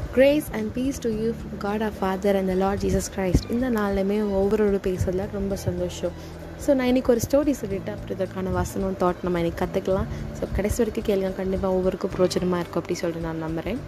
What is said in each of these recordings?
grace and peace to you God of father and the lord Jesus Christ இந்த நாள்லையுமே ஒவ்வொரு பேசுறதுல ரொம்ப சந்தோஷம் ஸோ நான் இன்றைக்கி ஒரு ஸ்டோரி சொல்லிவிட்டு அப்படி இதற்கான வசனம் தாட் நம்ம இன்றைக்கி கற்றுக்கலாம் ஸோ கடைசி வரைக்கும் கேளுங்க கண்டிப்பாக ஒவ்வொருக்கும் பிரோஜனமாக இருக்கும் அப்படி சொல்லிட்டு நான் நம்புகிறேன்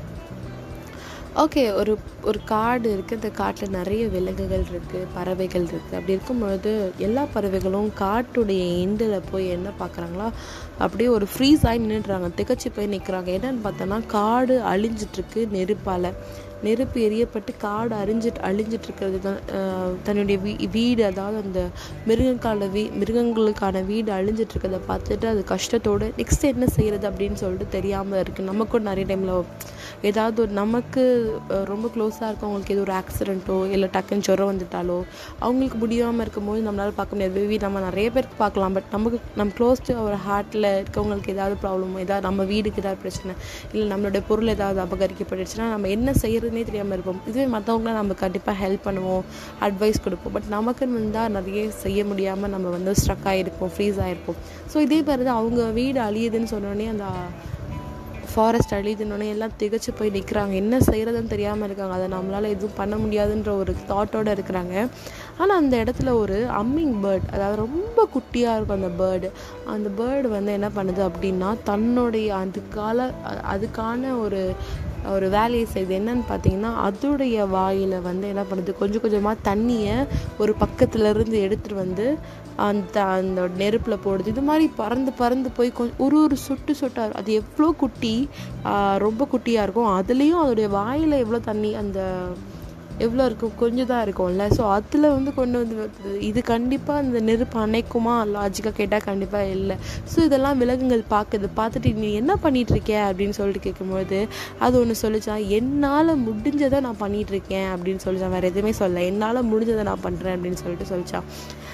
ஓகே ஒரு ஒரு காடு இருக்குது அந்த காட்டில் நிறைய விலங்குகள் இருக்குது பறவைகள் இருக்குது அப்படி இருக்கும்பொழுது எல்லா பறவைகளும் காட்டுடைய எண்டில் போய் என்ன பார்க்குறாங்களா அப்படியே ஒரு ஃப்ரீஸ் ஆகி நின்றுடுறாங்க திகச்சு போய் நிற்கிறாங்க என்னன்னு பார்த்தோன்னா காடு அழிஞ்சிட்ருக்கு நெருப்பால் நெருப்பு எரியப்பட்டு காடு அழிஞ்சிட்டு அழிஞ்சிட்டு இருக்கிறது தான் தன்னுடைய வீ வீடு அதாவது அந்த மிருகங்கால வீ மிருகங்களுக்கான வீடு அழிஞ்சிட்டு இருக்கிறத பார்த்துட்டு அது கஷ்டத்தோடு நெக்ஸ்ட் என்ன செய்கிறது அப்படின்னு சொல்லிட்டு தெரியாமல் இருக்குது நமக்கும் நிறைய டைமில் ஏதாவது ஒரு நமக்கு ரொம்ப க்ளோஸாக இருக்கவங்களுக்கு ஏதோ ஒரு ஆக்சிடெண்ட்டோ இல்லை டக்குன்னு ஜுரம் வந்துட்டாலோ அவங்களுக்கு முடியாமல் இருக்கும்போது நம்மளால் பார்க்க முடியாது மேபி நம்ம நிறைய பேருக்கு பார்க்கலாம் பட் நமக்கு நம்ம க்ளோஸ் டு அவர் ஹார்ட்டில் இருக்கவங்களுக்கு ஏதாவது ப்ராப்ளமோ ஏதாவது நம்ம வீடுக்கு ஏதாவது பிரச்சனை இல்லை நம்மளுடைய பொருள் ஏதாவது அபகரிக்கப்பட்டுச்சுன்னா நம்ம என்ன செய்யறதுனே தெரியாமல் இருப்போம் இதுவே மற்றவங்களாம் நம்ம கண்டிப்பாக ஹெல்ப் பண்ணுவோம் அட்வைஸ் கொடுப்போம் பட் நமக்குன்னு வந்தால் நிறைய செய்ய முடியாமல் நம்ம வந்து ஸ்ட்ரக் ஆகிருப்போம் ஃப்ரீஸ் ஆகிருப்போம் ஸோ இதே மாதிரி தான் அவங்க வீடு அழியுதுன்னு சொன்னோடனே அந்த ஃபாரஸ்ட் அழிதுனோடனே எல்லாம் திகச்சு போய் நிற்கிறாங்க என்ன செய்கிறதுன்னு தெரியாமல் இருக்காங்க அதை நம்மளால் எதுவும் பண்ண முடியாதுன்ற ஒரு தாட்டோடு இருக்கிறாங்க ஆனால் அந்த இடத்துல ஒரு அம்மிங் பேர்ட் அதாவது ரொம்ப குட்டியாக இருக்கும் அந்த பேர்டு அந்த பேர்டு வந்து என்ன பண்ணுது அப்படின்னா தன்னுடைய அதுக்கால அதுக்கான ஒரு ஒரு வேலையை செய்யுது என்னன்னு பார்த்தீங்கன்னா அதோடைய வாயில் வந்து என்ன பண்ணுது கொஞ்சம் கொஞ்சமாக தண்ணியை ஒரு பக்கத்துலேருந்து எடுத்துகிட்டு வந்து அந்த அந்த நெருப்பில் போடுது இது மாதிரி பறந்து பறந்து போய் கொஞ்சம் ஒரு ஒரு சொட்டு சொட்டாக அது எவ்வளோ குட்டி ரொம்ப குட்டியாக இருக்கும் அதுலேயும் அதோடைய வாயில் எவ்வளோ தண்ணி அந்த எவ்வளோ இருக்கும் கொஞ்சம் தான் இருக்கும்ல ஸோ அதில் வந்து கொண்டு வந்து இது கண்டிப்பாக அந்த நெருப்பு அணைக்குமா லாஜிக்காக கேட்டால் கண்டிப்பாக இல்லை ஸோ இதெல்லாம் விலங்குகள் பார்க்குது பார்த்துட்டு நீ என்ன பண்ணிகிட்ருக்க அப்படின்னு சொல்லிட்டு கேட்கும்போது அது ஒன்று சொல்லிச்சான் என்னால் முடிஞ்சதை நான் பண்ணிகிட்ருக்கேன் அப்படின்னு சொல்லிச்சான் வேறு எதுவுமே சொல்ல என்னால் முடிஞ்சதை நான் பண்ணுறேன் அப்படின்னு சொல்லிட்டு சொல்லிச்சான்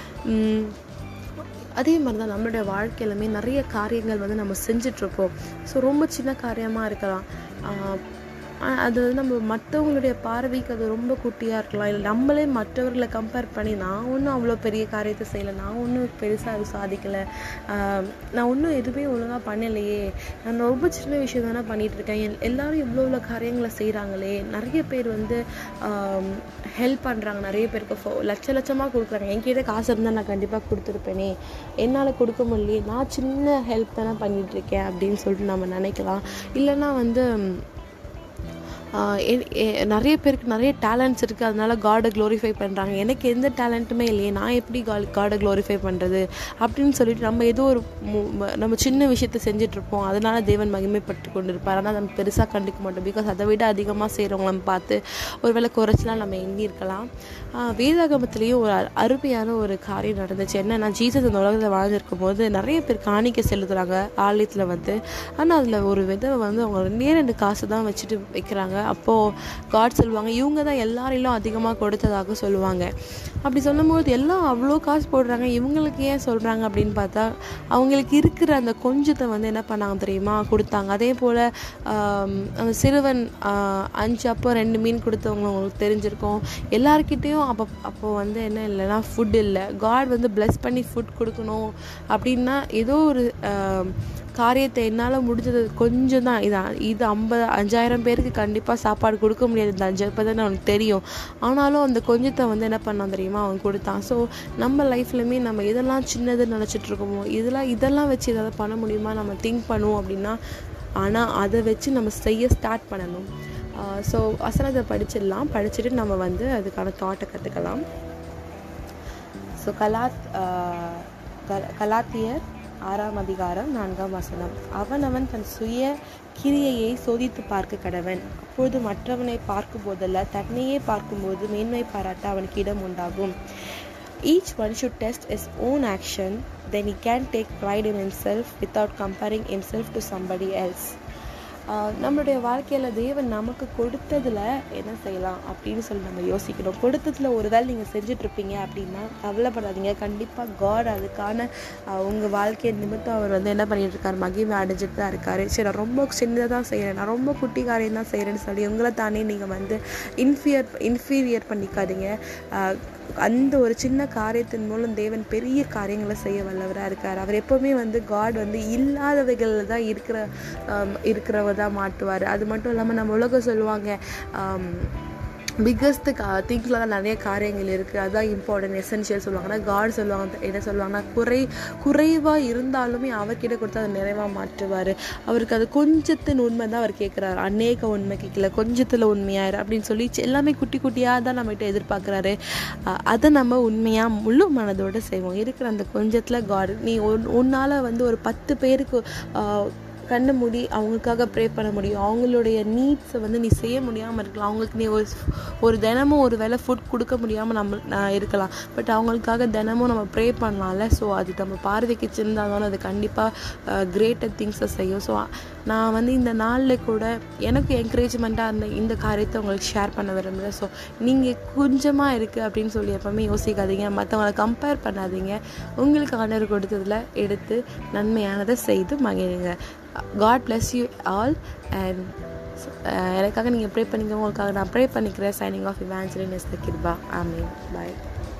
அதே மாதிரி தான் நம்மளுடைய வாழ்க்கையிலுமே நிறைய காரியங்கள் வந்து நம்ம செஞ்சிட்ருப்போம் ஸோ ரொம்ப சின்ன காரியமாக இருக்கலாம் அது வந்து நம்ம மற்றவங்களுடைய பார்வைக்கு அது ரொம்ப குட்டியாக இருக்கலாம் இல்லை நம்மளே மற்றவர்களை கம்பேர் பண்ணி நான் ஒன்றும் அவ்வளோ பெரிய காரியத்தை செய்யலை நான் ஒன்றும் பெருசாக அது சாதிக்கலை நான் ஒன்றும் எதுவுமே ஒழுங்காக பண்ணலையே நான் ரொம்ப சின்ன விஷயம் தானே பண்ணிகிட்ருக்கேன் எல் எல்லோரும் இவ்வளோ இவ்வளோ காரியங்களை செய்கிறாங்களே நிறைய பேர் வந்து ஹெல்ப் பண்ணுறாங்க நிறைய பேருக்கு ஃபோ லட்ச லட்சமாக கொடுக்குறாங்க என்கிட்ட காசு இருந்தால் நான் கண்டிப்பாக கொடுத்துருப்பேனே என்னால் கொடுக்க முடியலையே நான் சின்ன ஹெல்ப் தானே பண்ணிகிட்ருக்கேன் அப்படின்னு சொல்லிட்டு நம்ம நினைக்கலாம் இல்லைன்னா வந்து நிறைய பேருக்கு நிறைய டேலண்ட்ஸ் இருக்குது அதனால காடை க்ளோரிஃபை பண்ணுறாங்க எனக்கு எந்த டேலண்ட்டுமே இல்லையே நான் எப்படி கா காடை க்ளோரிஃபை பண்ணுறது அப்படின்னு சொல்லிட்டு நம்ம ஏதோ ஒரு நம்ம சின்ன விஷயத்த செஞ்சிட்ருப்போம் அதனால தேவன் மகிமைப்பட்டு கொண்டு இருப்பார் ஆனால் நம்ம பெருசாக கண்டுக்க மாட்டோம் பிகாஸ் அதை விட அதிகமாக செய்கிறவங்க நம்ம பார்த்து ஒரு வேளை குறைச்சலாம் நம்ம எண்ணியிருக்கலாம் வேதாகமத்துலேயும் ஒரு அருமையான ஒரு காரியம் நடந்துச்சு என்னன்னா ஜீசஸ் இந்த உலகத்தில் வாழ்ந்திருக்கும் போது நிறைய பேர் காணிக்க செலுத்துகிறாங்க ஆலயத்தில் வந்து ஆனால் அதில் ஒரு விதவை வந்து அவங்க ரெண்டே ரெண்டு காசு தான் வச்சுட்டு வைக்கிறாங்க அப்போது காட் சொல்லுவாங்க இவங்க தான் எல்லாரிலும் அதிகமாக கொடுத்ததாக சொல்லுவாங்க அப்படி சொல்லும்போது எல்லாம் அவ்வளோ காசு போடுறாங்க இவங்களுக்கு ஏன் சொல்கிறாங்க அப்படின்னு பார்த்தா அவங்களுக்கு இருக்கிற அந்த கொஞ்சத்தை வந்து என்ன பண்ணாங்க தெரியுமா கொடுத்தாங்க அதே போல் அந்த சிறுவன் அஞ்சு அப்போ ரெண்டு மீன் கொடுத்தவங்க உங்களுக்கு தெரிஞ்சிருக்கும் எல்லாருக்கிட்டேயும் அப்போ அப்போ வந்து என்ன இல்லைன்னா ஃபுட் இல்லை காட் வந்து ப்ளஸ் பண்ணி ஃபுட் கொடுக்கணும் அப்படின்னா ஏதோ ஒரு காரியத்தை என்னால் முடிஞ்சது கொஞ்சம் தான் இது இது ஐம்பது அஞ்சாயிரம் பேருக்கு கண்டிப்பாக சாப்பாடு கொடுக்க முடியாது இந்த அஞ்சு இப்போ தான் அவனுக்கு தெரியும் ஆனாலும் அந்த கொஞ்சத்தை வந்து என்ன பண்ணான் தெரியுமா அவன் கொடுத்தான் ஸோ நம்ம லைஃப்லையுமே நம்ம இதெல்லாம் சின்னதுன்னு நினச்சிட்டு இருக்கோமோ இதெல்லாம் இதெல்லாம் வச்சு ஏதாவது பண்ண முடியுமா நம்ம திங்க் பண்ணுவோம் அப்படின்னா ஆனால் அதை வச்சு நம்ம செய்ய ஸ்டார்ட் பண்ணணும் ஸோ வசனத்தை படிச்சிடலாம் படிச்சுட்டு நம்ம வந்து அதுக்கான தாட்டை கற்றுக்கலாம் ஸோ கலாத் கலாத்தியர் ஆறாம் அதிகாரம் நான்காம் வசனம் அவனவன் தன் சுய கிரியையை சோதித்து பார்க்க கடவன் அப்பொழுது மற்றவனை பார்க்கும் போதல்ல தன்னையே பார்க்கும்போது மேன்மை பாராட்ட அவனுக்கு இடம் உண்டாகும் each one should test his own action then he can take pride in himself without comparing himself to somebody else நம்மளுடைய வாழ்க்கையில் தேவன் நமக்கு கொடுத்ததில் என்ன செய்யலாம் அப்படின்னு சொல்லி நம்ம யோசிக்கணும் கொடுத்ததில் ஒரு வேலை நீங்கள் செஞ்சிட்ருப்பீங்க அப்படின்னா கவலைப்படாதீங்க கண்டிப்பாக காட் அதுக்கான உங்கள் வாழ்க்கையை நிமித்தம் அவர் வந்து என்ன பண்ணிட்டு இருக்கார் மகிமை அடைஞ்சிட்டு தான் இருக்காரு சரி நான் ரொம்ப சின்னதாக தான் செய்கிறேன் நான் ரொம்ப குட்டி காரியம் தான் செய்கிறேன்னு சொல்லி உங்களை தானே நீங்கள் வந்து இன்ஃபியர் இன்ஃபீரியர் பண்ணிக்காதீங்க அந்த ஒரு சின்ன காரியத்தின் மூலம் தேவன் பெரிய காரியங்களை செய்ய வல்லவராக இருக்கார் அவர் எப்போவுமே வந்து காட் வந்து இல்லாதவைகளில் தான் இருக்கிற இருக்கிறவ தான் மாட்டுவார் அது மட்டும் இல்லாமல் நம்ம உலகம் சொல்லுவாங்க பிக்கஸ்ட் கா திங்ஸில் தான் நிறைய காரியங்கள் இருக்குது அதுதான் இம்பார்ட்டன்ட் எசென்ஷியல் சொல்லுவாங்க ஆனால் காட் சொல்லுவாங்க என்ன சொல்லுவாங்கன்னா குறை குறைவாக இருந்தாலுமே அவர்கிட்ட கொடுத்து அதை நிறைவாக மாற்றுவார் அவருக்கு அது கொஞ்சத்தின் உண்மை தான் அவர் கேட்குறாரு அநேக உண்மை கேட்கல கொஞ்சத்தில் உண்மையாயிரு அப்படின்னு சொல்லி எல்லாமே குட்டி குட்டியாக தான் நம்மகிட்ட எதிர்பார்க்குறாரு அதை நம்ம உண்மையாக முழு மனதோடு செய்வோம் இருக்கிற அந்த கொஞ்சத்தில் காட் நீ உன் உன்னால் வந்து ஒரு பத்து பேருக்கு கண்ணு மூடி அவங்களுக்காக ப்ரே பண்ண முடியும் அவங்களுடைய நீட்ஸை வந்து நீ செய்ய முடியாமல் இருக்கலாம் அவங்களுக்கு நீ ஒரு ஒரு தினமும் ஒரு வேளை ஃபுட் கொடுக்க முடியாமல் நம்ம நான் இருக்கலாம் பட் அவங்களுக்காக தினமும் நம்ம ப்ரே பண்ணலாம்ல ஸோ அது நம்ம பார்வைக்கு சின்னதாலும் அது கண்டிப்பாக கிரேட்டர் திங்ஸை செய்யும் ஸோ நான் வந்து இந்த நாளில் கூட எனக்கு என்கரேஜ்மெண்ட்டாக இருந்த இந்த காரியத்தை உங்களுக்கு ஷேர் பண்ண விரும்புகிறேன் ஸோ நீங்கள் கொஞ்சமாக இருக்குது அப்படின்னு சொல்லி எப்போவுமே யோசிக்காதீங்க மற்றவங்களை கம்பேர் பண்ணாதீங்க உங்களுக்கு ஆனர் கொடுத்ததில் எடுத்து நன்மையானதை செய்து மகிழுங்க God bless you all and எனக்காக நீங்கள் ப்ரே பண்ணிக்கோங்க உங்களுக்காக நான் ப்ரே பண்ணிக்கிறேன் signing off Evangeline S the Kiruba ஆமீன் பாய்